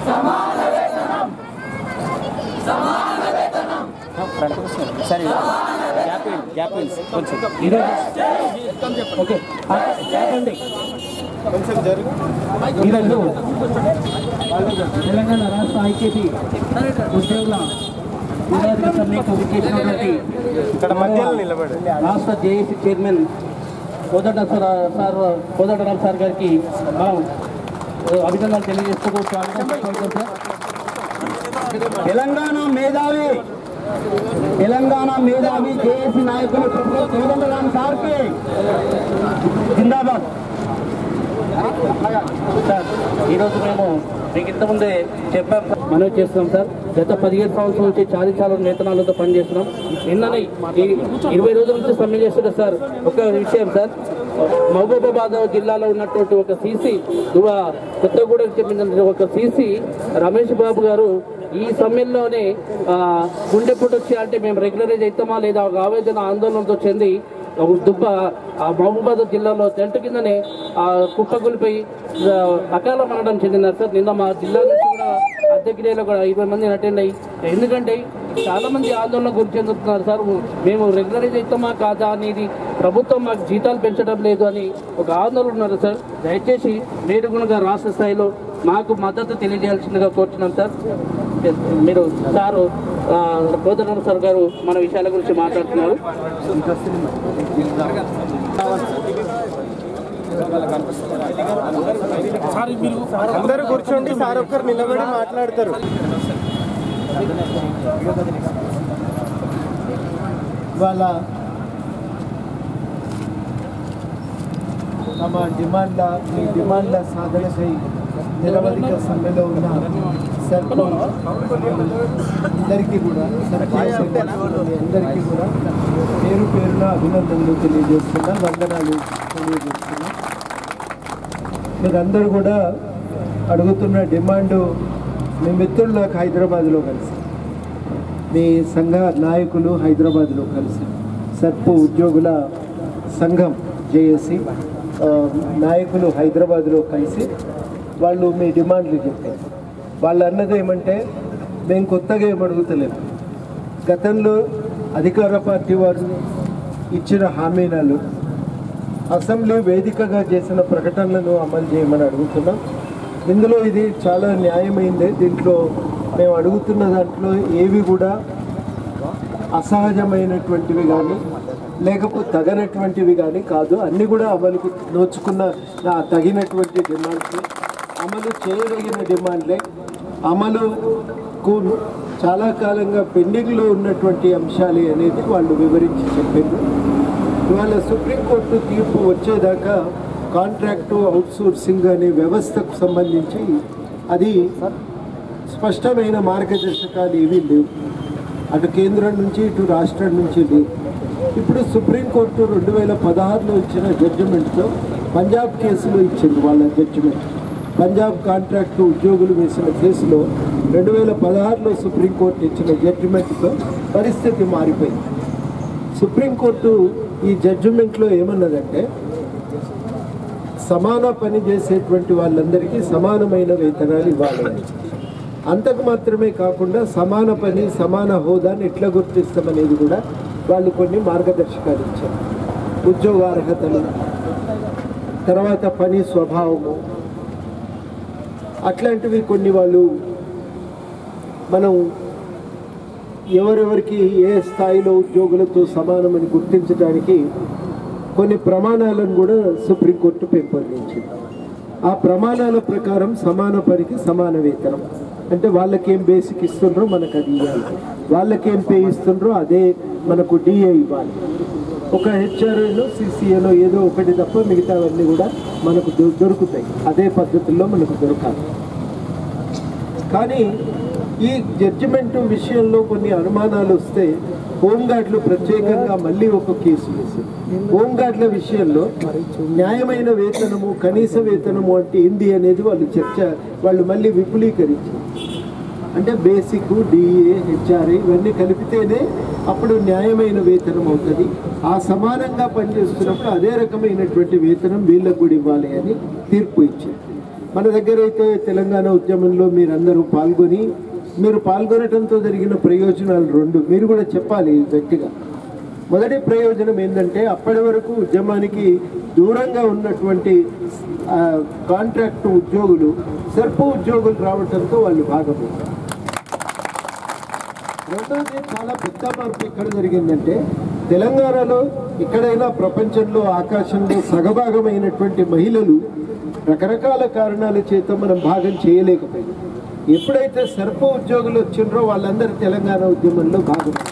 Front వస్తున్నారు సరే gap ఇవ్వండి, గ్యాప్ ఇవ్వండి, కొంచెం ఈరోజు ఓకే ఆ, చెప్పండి ఈరోజు తెలంగాణ రాష్ట్ర ఐకేపీ ఉద్యోగుల విధానిక సమ్మెకు విచ్చేసినటువంటి ఇక్కడ మధ్యలో నిలబడి రాష్ట్ర జేఏసీ చైర్మన్ కోదట సార్ సార్ కోదటరామ్ సార్ గారికి మనం ఆ, అభినందనలు తెలియజేస్తూ స్వాగతం స్వాగతం సార్ తెలంగాణ మేధావి తెలంగాణ మేధావి జేఏసీ నాయకులు కోదండరామ్ సార్కి జిందాబాద్ సార్ ఈరోజు మేము మీకు ఇంతకుముందే చెప్పాం సార్ మనవి చేస్తున్నాం సార్ గత పదిహేను సంవత్సరాల నుంచి చాలీ చాలా వేతనాలతో పనిచేస్తున్నాం నిన్ననే ఈ ఇరవై రోజుల నుంచి సమ్మె చేస్తున్నారు సార్ ఒక విషయం సార్ మహబూబాబాద్ జిల్లాలో ఉన్నటువంటి ఒక సీసీ కొత్తగూడెం చెందిన ఒక సీసీ రమేష్ బాబు గారు ఈ సమ్మెల్లోనే ఆ, గుండెపోటు వచ్చి అంటే మేము రెగ్యులరైజ్ అవుతామా లేదా ఒక ఆవేదన ఆందోళనతో చెంది ఒక దుబ్బ ఆ మహబూబాద్ జిల్లాలో టెంట్ కిందనే ఆ కుప్పగులిపోయి ఆ, అకాల మరణం చెందినారు సార్ నిన్న మా జిల్లా నుంచి కూడా అద్దెగిరిలో కూడా ఇరవై మంది అటెండ్ అయ్యి ఎందుకంటే చాలా మంది ఆందోళన గురి చెందుతున్నారు సార్ మేము రెగ్యులరైజ్ అవుతామా కాదా అనేది ప్రభుత్వం మాకు జీతాలు పెంచడం లేదు అని ఒక ఆందోళన ఉన్నారు సార్ దయచేసి మీరు కూడా రాష్ట్ర స్థాయిలో మాకు మద్దతు తెలియజేయాల్సిందిగా కోరుతున్నాం సార్ మీరు సారు కోదరం సార్ గారు మన విషయాల గురించి మాట్లాడుతున్నారు అందరూ కూర్చోండి సార్ ఒక్కరు నిలబడి మాట్లాడతారు ఇవాళ తమ డిమాండ్ల మీ డిమాండ్ల సాధనకై నిరవధిక సమ్మెలో ఉన్న సర్పంచ్ అందరికీ కూడా సర్పంచ్ సెక్రటరీ అందరికీ కూడా పేరు పేరున అభినందనలు తెలియజేస్తున్నా వందనాలు తెలియజేస్తున్నా మీరందరూ కూడా అడుగుతున్న డిమాండు మీ మిత్రులు నాకు హైదరాబాద్లో కలిసి మీ సంఘ నాయకులు హైదరాబాద్లో కలిసి సర్పు ఉద్యోగుల సంఘం జేఏసి ఆ, నాయకులు హైదరాబాద్లో కలిసి వాళ్ళు మీ డిమాండ్లు చెప్పారు వాళ్ళు అన్నది ఏమంటే మేము కొత్తగా ఏం అడుగుతలేము గతంలో అధికార పార్టీ వారు ఇచ్చిన హామీనాలు అసెంబ్లీ వేదికగా చేసిన ప్రకటనలను అమలు చేయమని అడుగుతున్నాం ఇందులో ఇది చాలా న్యాయమైందే దీంట్లో మేము అడుగుతున్న దాంట్లో ఏవి కూడా అసహజమైనటువంటివి కానీ లేకపోతే తగనటువంటివి కానీ కాదు అన్నీ కూడా అమలుకు నోచుకున్న ఆ తగినటువంటి డిమాండ్స్ అమలు చేయదగిన డిమాండ్లే అమలుకు చాలా కాలంగా పెండింగ్లో ఉన్నటువంటి అంశాలే అనేది వాళ్ళు వివరించి చెప్పారు ఇవాళ సుప్రీంకోర్టు తీర్పు వచ్చేదాకా కాంట్రాక్టు అవుట్సోర్సింగ్ అనే వ్యవస్థకు సంబంధించి అది స్పష్టమైన మార్గదర్శకాలు ఏవీ లేవు అటు కేంద్రం నుంచి ఇటు రాష్ట్రం నుంచి లేవు ఇప్పుడు సుప్రీంకోర్టు రెండు వేల పదహారులో ఇచ్చిన జడ్జిమెంట్తో పంజాబ్ కేసులో ఇచ్చింది వాళ్ళ జడ్జిమెంట్ పంజాబ్ కాంట్రాక్టు ఉద్యోగులు వేసిన కేసులో రెండు వేల పదహారులో సుప్రీంకోర్టు ఇచ్చిన జడ్జిమెంట్తో పరిస్థితి మారిపోయింది సుప్రీంకోర్టు ఈ జడ్జిమెంట్లో ఏమన్నదంటే సమాన పని చేసేటువంటి వాళ్ళందరికీ సమానమైన వేతనాలు ఇవ్వాలి అని. అంతకు మాత్రమే కాకుండా సమాన పని సమాన హోదాని ఎట్లా గుర్తిస్తామనేది కూడా వాళ్ళు కొన్ని మార్గదర్శకాలు ఇచ్చారు ఉద్యోగ అర్హతలు తర్వాత పని స్వభావము అట్లాంటివి కొన్ని వాళ్ళు మనం ఎవరెవరికి ఏ స్థాయిలో ఉద్యోగులతో సమానమని గుర్తించడానికి కొన్ని ప్రమాణాలను కూడా సుప్రీంకోర్టు పెంపొందించింది ఆ ప్రమాణాల ప్రకారం సమాన పనికి సమాన వేతనం అంటే వాళ్ళకేం బేసిక్ ఇస్తుండ్రో మనకు అది ఇవ్వాలి వాళ్ళకేం పే ఇస్తుండ్రో అదే మనకు డిఏ ఇవ్వాలి ఒక హెచ్ఆర్ఏలో సిసిఏలో ఏదో ఒకటి తప్ప మిగతావన్నీ కూడా మనకు దొ- దొరుకుతాయి అదే పద్ధతుల్లో మనకు దొరకాలి కానీ ఈ జడ్జిమెంట్ విషయంలో కొన్ని అనుమానాలు వస్తే హోంగార్డులు ప్రత్యేకంగా మళ్ళీ ఒక కేసు వేసింది హోంగార్డుల విషయంలో న్యాయమైన వేతనము కనీస వేతనము అంటే ఏంది అనేది వాళ్ళు చర్చ వాళ్ళు మళ్ళీ విపులీకరించారు అంటే బేసిక్ డిఏ హెచ్ఆర్ఏ ఇవన్నీ కలిపితేనే అప్పుడు న్యాయమైన వేతనం అవుతుంది ఆ సమానంగా పనిచేస్తున్నప్పుడు అదే రకమైనటువంటి వేతనం వీళ్ళకు కూడా ఇవ్వాలి అని తీర్పు ఇచ్చింది మన దగ్గర అయితే తెలంగాణ ఉద్యమంలో మీరందరూ పాల్గొని మీరు పాల్గొనటంతో జరిగిన ప్రయోజనాలు రెండు మీరు కూడా చెప్పాలి గట్టిగా మొదటి ప్రయోజనం ఏంటంటే అప్పటి వరకు ఉద్యమానికి దూరంగా ఉన్నటువంటి ఆ, కాంట్రాక్ట్ ఉద్యోగులు సర్పు ఉద్యోగులు రావడంతో వాళ్ళు భాగపడ్డారు రెండోది చాలా పెద్ద మార్పు ఎక్కడ జరిగిందంటే తెలంగాణలో ఎక్కడైనా ప్రపంచంలో ఆకాశంలో సగభాగమైనటువంటి మహిళలు రకరకాల కారణాల చేత మనం భాగం చేయలేకపోయింది ఎప్పుడైతే సర్ప ఉద్యోగులు వచ్చిండ్రో వాళ్ళందరూ తెలంగాణ ఉద్యమంలో భాగమయ్యారు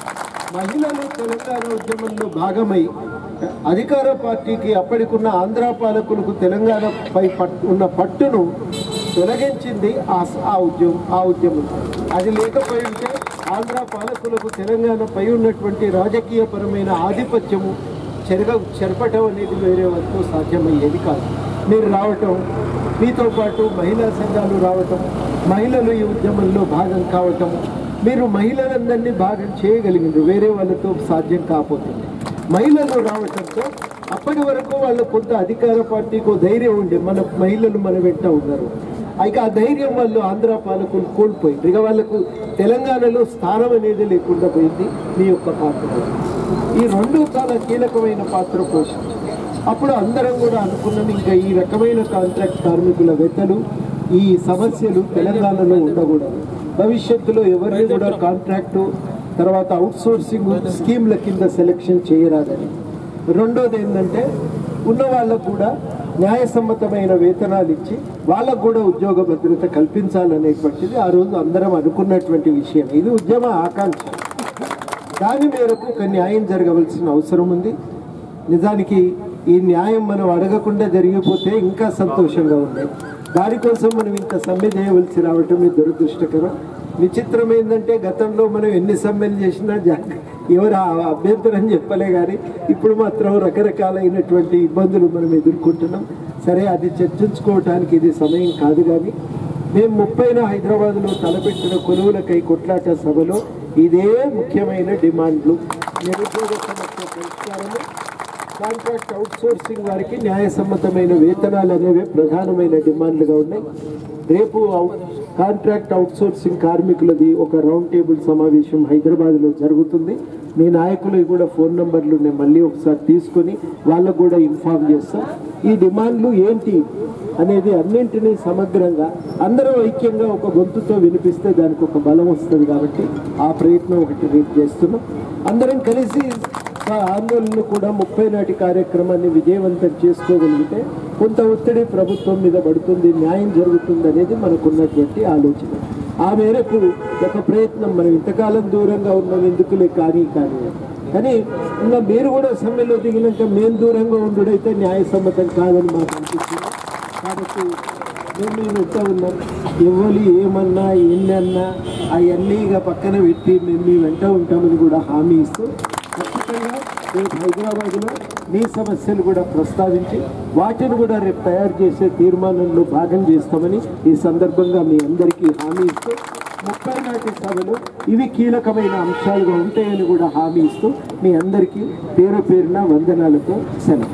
మహిళలు తెలంగాణ ఉద్యమంలో భాగమై అధికార పార్టీకి అప్పటికున్న ఆంధ్ర పాలకులకు తెలంగాణపై పట్టు ఉన్న పట్టును తొలగించింది ఆ ఆ ఉద్యమం ఆ ఉద్యమం అది లేకపోయి ఉంటే ఆంధ్ర పాలకులకు తెలంగాణపై ఉన్నటువంటి రాజకీయపరమైన ఆధిపత్యము చెరగ చెరపటం అనేది వేరే వరకు సాధ్యమయ్యేది కాదు మీరు రావటం మీతో పాటు మహిళా సంఘాలు రావటం మహిళలు ఈ ఉద్యమంలో భాగం కావటం మీరు మహిళలందరినీ భాగం చేయగలిగినారు వేరే వాళ్ళతో సాధ్యం కాకపోతుంది మహిళలు రావటంతో అప్పటి వరకు వాళ్ళు కొంత అధికార పార్టీకి ఓ ధైర్యం ఉండే మన మహిళలు మన వెంట ఉన్నారు ఇక ఆ ధైర్యం వాళ్ళు ఆంధ్ర పాలకులు కోల్పోయింది ఇక వాళ్ళకు తెలంగాణలో స్థానం అనేది లేకుండా పోయింది మీ యొక్క పాత్ర ఈ రెండు చాలా కీలకమైన పాత్ర పోషించారు అప్పుడు అందరం కూడా అనుకున్నాం ఇంకా ఈ రకమైన కాంట్రాక్ట్ కార్మికుల వెతలు ఈ సమస్యలు తెలంగాణలో ఉండకూడదు భవిష్యత్తులో ఎవరిని కూడా కాంట్రాక్టు తర్వాత అవుట్ సోర్సింగ్ స్కీమ్ల కింద సెలెక్షన్ చేయరాదని రెండోది ఏంటంటే ఉన్న వాళ్ళకు కూడా న్యాయసమ్మతమైన వేతనాలు ఇచ్చి వాళ్ళకు కూడా ఉద్యోగ భద్రత కల్పించాలనేటువంటిది ఆ రోజు అందరం అనుకున్నటువంటి విషయం ఇది ఉద్యమ ఆకాంక్ష దాని మేరకు ఒక న్యాయం జరగవలసిన అవసరం ఉంది నిజానికి ఈ న్యాయం మనం అడగకుండా జరిగిపోతే ఇంకా సంతోషంగా ఉంది దానికోసం మనం ఇంత సమ్మె చేయవలసి రావటం ఇది దురదృష్టకరం విచిత్రం ఏంటంటే గతంలో మనం ఎన్ని సమ్మెలు చేసినా జా- ఎవరు ఆ అభ్యంతరం చెప్పలే కానీ ఇప్పుడు మాత్రం రకరకాలైనటువంటి ఇబ్బందులు మనం ఎదుర్కొంటున్నాం సరే అది చర్చించుకోవటానికి ఇది సమయం కాదు కానీ మేము ముప్పైన హైదరాబాద్లో తలపెట్టిన కొలువులకై కొట్లాట సభలో ఇదే ముఖ్యమైన డిమాండ్లు నిరుద్యోగ సమస్య పరిష్కారము కాంట్రాక్ట్ అవుట్సోర్సింగ్ వారికి న్యాయసమ్మతమైన వేతనాలు అనేవి ప్రధానమైన డిమాండ్లుగా ఉన్నాయి రేపు అవు- కాంట్రాక్ట్ అవుట్సోర్సింగ్ కార్మికులది ఒక రౌండ్ టేబుల్ సమావేశం హైదరాబాద్లో జరుగుతుంది మీ నాయకులు కూడా ఫోన్ నంబర్లు నేను మళ్ళీ ఒకసారి తీసుకొని వాళ్ళకు కూడా ఇన్ఫార్మ్ చేస్తాం ఈ డిమాండ్లు ఏంటి అనేది అన్నింటినీ సమగ్రంగా అందరం ఐక్యంగా ఒక గొంతుతో వినిపిస్తే దానికి ఒక బలం వస్తుంది కాబట్టి ఆ ప్రయత్నం ఒకటి రేపు చేస్తున్నాం అందరం కలిసి ఆ ఆందోళన కూడా ముప్పై నాటి కార్యక్రమాన్ని విజయవంతం చేసుకోగలిగితే కొంత ఒత్తిడి ప్రభుత్వం మీద పడుతుంది న్యాయం జరుగుతుంది అనేది మనకున్నటువంటి ఆలోచన ఆ మేరకు ఒక ప్రయత్నం మనం ఇంతకాలం దూరంగా ఉన్నాం ఎందుకులే కానీ కానీ కానీ ఇంకా మీరు కూడా సమ్మెలో దిగినాక మేము దూరంగా ఉండుడైతే న్యాయసమ్మతం కాదని మాకు అనిపిస్తుంది కాబట్టి మేము మేము ఎంత ఉన్నాం ఎవరు ఏమన్నా ఎన్నన్నా అవన్నీ ఇక పక్కన పెట్టి మేము మీ వెంట ఉంటామని కూడా హామీ ఇస్తూ ఖచ్చితంగా రేపు హైదరాబాద్లో మీ సమస్యలు కూడా ప్రస్తావించి వాటిని కూడా రేపు తయారు చేసే తీర్మానంలో భాగం చేస్తామని ఈ సందర్భంగా మీ అందరికీ హామీ ఇస్తూ ముప్పై నాటి సభలో ఇవి కీలకమైన అంశాలుగా ఉంటాయని కూడా హామీ ఇస్తూ మీ అందరికీ పేరు పేరున వందనాలతో సెలవు